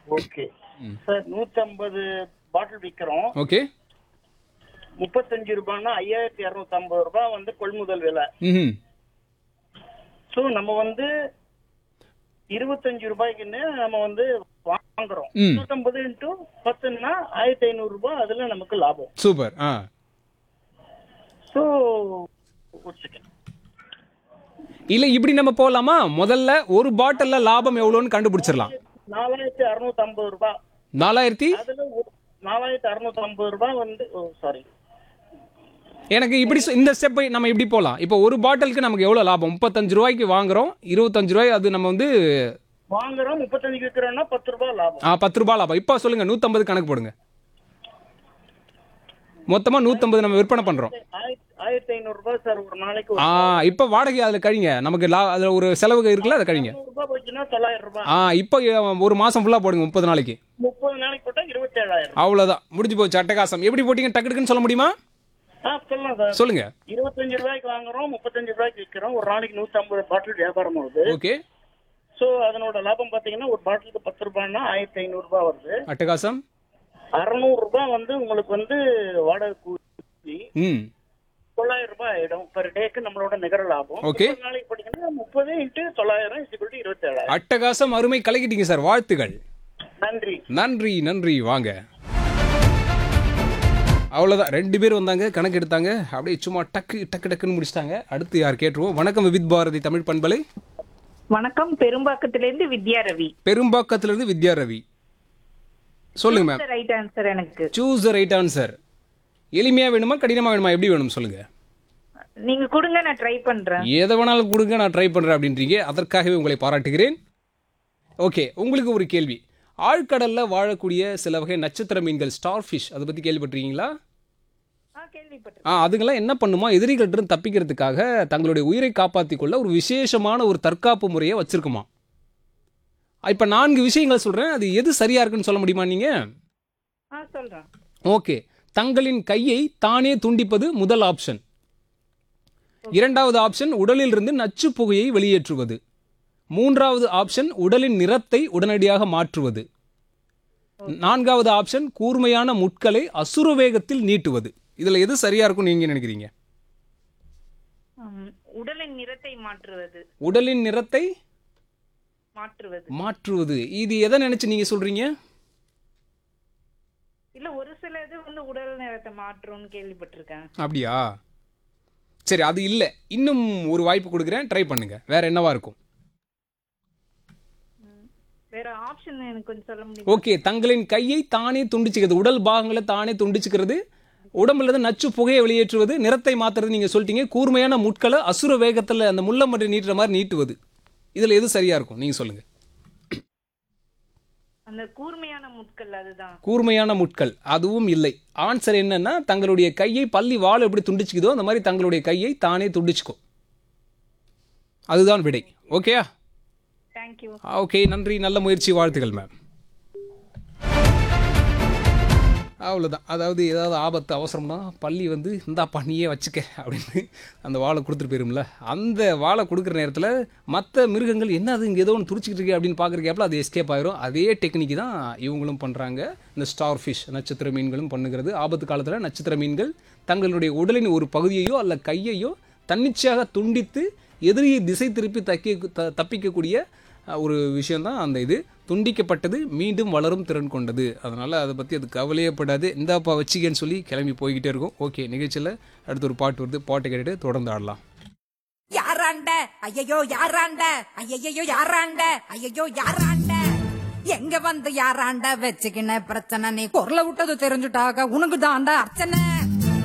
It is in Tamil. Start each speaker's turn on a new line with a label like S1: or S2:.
S1: ஓகே சார் நூத்தம்பது பாட்டில் விக்கிறோம்
S2: ஓகே
S1: முப்பத்தஞ்சு ரூபாய்னா ஐயாயிரத்தி இருநூத்தி ஐம்பது ரூபாய் வந்து கொள்முதல் விலை
S2: ம்
S1: சோ நம்ம வந்து இருபத்தஞ்சு ரூபாய்க்குன்னு நம்ம வந்து வாங்குறோம்
S2: ம்.
S1: நூத்தம்பது இன்ட்டு பத்துன்னா ஆயிரத்தி ஐநூறு ரூபாய் அதுல நமக்கு லாபம்
S2: சூப்பர் ஆ
S1: சோ ஒரு செகண்ட்
S2: இல்ல இப்படி நம்ம போலாமா முதல்ல ஒரு பாட்டில்ல லாபம் எவ்வளோன்னு கண்டுபிடிச்சிடலாம்
S1: நாலாயிரத்தி அறுநூத்தி ஐம்பது ரூபாய்
S2: நாலாயிரத்தி
S1: அதுல ஒரு- நாலாயிரத்தி அறுநூத்தி ஐம்பது ரூபாய் வந்து சாரி
S2: எனக்கு இப்படி சொ- இந்த ஸ்டெப் நம்ம இப்படி போகலாம் இப்போ ஒரு பாட்டிலுக்கு நமக்கு எவ்வளோ லாபம் முப்பத்தஞ்சு ரூபாய்க்கு வாங்குறோம் இருபத்தஞ்சு ரூபாய் அது நம்ம வந்து
S1: வாங்குறோம் முப்பத்தஞ்சு விற்கிறோம்னா பத்து ரூபாய் லாபம்
S2: ஆ, பத்து ரூபாய் லாபம் இப்போ சொல்லுங்க நூற்றம்பது கணக்கு போடுங்க மொத்தமாக நூற்றம்பது நம்ம விற்பனை பண்ணுறோம்
S1: ஆயிரத்தி ஆயிரத்தி ஐநூறு ரூபாய் சார் ஒரு நாளைக்கு ஒரு
S2: ஆ இப்போ வாடகை அதில் கழிங்க நமக்கு லா அதில் ஒரு செலவு இருக்குல்ல அதை கழிங்க
S1: நூறு ரூபாய் போச்சுன்னா தொள்ளாயிரம் ரூபாய்
S2: ஆ இப்போ ஒரு மாதம் ஃபுல்லாக போடுங்க முப்பது நாளைக்கு
S1: முப்பது நாளைக்கு போட்டா இருபத்தி ஏழாயிரம்
S2: அவ்வளோதான் முடிஞ்சு போச்சு அட்டகாசம் எப்படி போட்டீங்க டக்கு டக்குன்னு சொல்ல முடியுமா
S1: ஆ சொல்லலாம் சார்
S2: சொல்லுங்க
S1: இருபத்தஞ்சு ரூபாய்க்கு வாங்குறோம் முப்பத்தஞ்சு ரூபாய்க்கு விற்கிறோம் ஒரு நாளைக்கு நூத்தி ஐம்பது பாட்டில் வியாபாரம் ஆகுது
S2: ஓகே
S1: சோ அதனோட லாபம் பாத்தீங்கன்னா ஒரு பாட்டிலுக்கு பத்து ரூபாய்னா ஆயிரத்தி ஐநூறு ரூபாய் வருது
S2: அட்டகாசம்
S1: அறுநூறு ரூபாய் வந்து உங்களுக்கு வந்து வாடகை கூலி
S2: ம்
S1: தொள்ளாயிரம் ரூபாய் ஆயிடும் பெர் டேக்கு நம்மளோட நிகர லாபம்
S2: Okay.
S1: முப்பது நாளைக்கு போட்டீங்கன்னா முப்பது இன்ட்டு தொள்ளாயிரம் இசுக்குள் இருபத்தி ஏழாயிரம்
S2: அட்டகாசம் அருமை கலக்கிட்டீங்க சார் வாழ்த்துகள்
S1: நன்றி
S2: நன்றி நன்றி வாங்க அவ்வளோதான் ரெண்டு பேர் வந்தாங்க கணக்கு எடுத்தாங்க அப்படியே சும்மா டக்கு டக்கு டக்குன்னு முடிச்சிட்டாங்க அடுத்து யார் கேட்டுருவோம் வணக்கம் வித் பாரதி தமிழ் பண்பலை
S3: வணக்கம் பெரும்பாக்கத்திலிருந்து வித்யா ரவி
S2: பெரும்பாக்கத்திலிருந்து வித்யா ரவி சொல்லுங்க மேம்
S3: ரைட் ஆன்சர் எனக்கு
S2: சூஸ் த ரைட் ஆன்சர் எளிமையா வேணுமா கடினமா வேணுமா எப்படி வேணும் சொல்லுங்க
S3: நீங்க கொடுங்க நான் ட்ரை பண்றேன்
S2: எதை வேணாலும் கொடுங்க நான் ட்ரை பண்றேன் அப்படின்றீங்க அதற்காகவே உங்களை பாராட்டுகிறேன் ஓகே உங்களுக்கு ஒரு கேள்வி ஆழ்கடல்ல வாழக்கூடிய சில வகை நட்சத்திர மீன்கள் ஸ்டார் ஃபிஷ் அதை பத்தி கேள்விப்பட்டிருக்கீங்களா
S3: ஆ கேள்விப்பட்டேன்
S2: ஆ அதுங்கெல்லாம் என்ன பண்ணுமா எதிரிகள்கிட்ட தப்பிக்கிறதுக்காக தங்களுடைய உயிரை காப்பாற்றிக் கொள்ள ஒரு விசேஷமான ஒரு தற்காப்பு முறையை வச்சிருக்குமா இப்போ நான்கு விஷயங்கள் சொல்கிறேன் அது எது சரியா இருக்குன்னு சொல்ல முடியுமா நீங்கள்
S3: ஆ சொல்றேன்
S2: ஓகே தங்களின் கையை தானே துண்டிப்பது முதல் ஆப்ஷன் இரண்டாவது ஆப்ஷன் உடலில் இருந்து நச்சு புகையை வெளியேற்றுவது மூன்றாவது ஆப்ஷன் உடலின் நிறத்தை உடனடியாக மாற்றுவது நான்காவது ஆப்ஷன் கூர்மையான முட்களை அசுர வேகத்தில் நீட்டுவது இதுல எது சரியா இருக்கும் நீங்க நினைக்கிறீங்க
S3: ம், உடலின் நிறத்தை மாற்றுவது
S2: உடலின் நிறத்தை
S3: மாற்றுவது
S2: மாற்றுவது இது எதை நினைச்சு நீங்க சொல்றீங்க
S3: இல்ல ஒரு சில இது வந்து உடல் நிறத்தை மாற்றும்னு கேள்விப்பட்டிருக்கேன்
S2: அப்படியா சரி அது இல்லை இன்னும் ஒரு வாய்ப்பு கொடுக்குறேன் ட்ரை பண்ணுங்க வேற என்னவா இருக்கும்
S3: வேற ஆப்ஷன் எனக்கு கொஞ்சம் சொல்ல முடியும்
S2: ஓகே தங்களின் கையை தானே துண்டிச்சுக்கிறது உடல் பாகங்களை தானே துண்டிச்சுக்கிறது உடம்புல இருந்து நச்சு புகையை வெளியேற்றுவது நிறத்தை மாத்துறது நீங்க சொல்லிட்டீங்க கூர்மையான முட்களை அசுர வேகத்துல அந்த முள்ள மட்டும் நீட்டுற மாதிரி நீட்டுவது இதுல எது சரியா இருக்கும் நீங்க சொல்லுங்க
S3: அந்த கூர்மையான முட்கள் அதுதான்
S2: கூர்மையான முட்கள் அதுவும் இல்லை ஆன்சர் என்னன்னா தங்களுடைய கையை பள்ளி வாள் எப்படி துண்டிச்சுக்குதோ அந்த மாதிரி தங்களுடைய கையை தானே துண்டிச்சுக்கும் அதுதான் விடை ஓகேயா
S3: தேங்க்யூ
S2: ஓகே நன்றி நல்ல முயற்சி வாழ்த்துக்கள் மேம் அவ்வளோதான் அதாவது ஏதாவது ஆபத்து அவசரம்னா பள்ளி வந்து இந்தாப்பா நீயே வச்சுக்க அப்படின்னு அந்த வாழை கொடுத்துட்டு போயிரும்ல அந்த வாழை கொடுக்குற நேரத்தில் மற்ற மிருகங்கள் என்ன அது இங்கே ஏதோ ஒன்று துடிச்சிக்கிட்டு இருக்கு அப்படின்னு பார்க்குறக்கேப்பில் அது எஸ்கேப் ஆயிரும் அதே டெக்னிக் தான் இவங்களும் பண்ணுறாங்க இந்த ஸ்டார் ஃபிஷ் நட்சத்திர மீன்களும் பண்ணுகிறது ஆபத்து காலத்தில் நட்சத்திர மீன்கள் தங்களுடைய உடலின் ஒரு பகுதியையோ அல்ல கையையோ தன்னிச்சையாக துண்டித்து எதிரியை திசை திருப்பி தக்கி த தப்பிக்கக்கூடிய அஹ், ஒரு விஷயம்தான் அந்த இது துண்டிக்கப்பட்டது மீண்டும் வளரும் திறன் கொண்டது அதனால் அதை பற்றி அது கவலையப்படாது இந்தாப்பா வச்சிக்கன்னு சொல்லி கிளம்பி போய்கிட்டே இருக்கும் ஓகே நிகழ்ச்சியில் அடுத்து ஒரு பாட்டு வருது பாட்டை கேட்டுட்டு தொடர்ந்து ஆடலாம்
S4: யாராண்ட ஐயையோ யாராண்ட ஐயையோ யாராண்ட ஐயையோ யாராண்ட எங்க வந்து யாராண்ட வச்சுக்கின பிரச்சனை நீ குரல விட்டது தெரிஞ்சுட்டாக உனக்கு தாண்டா அர்ச்சனை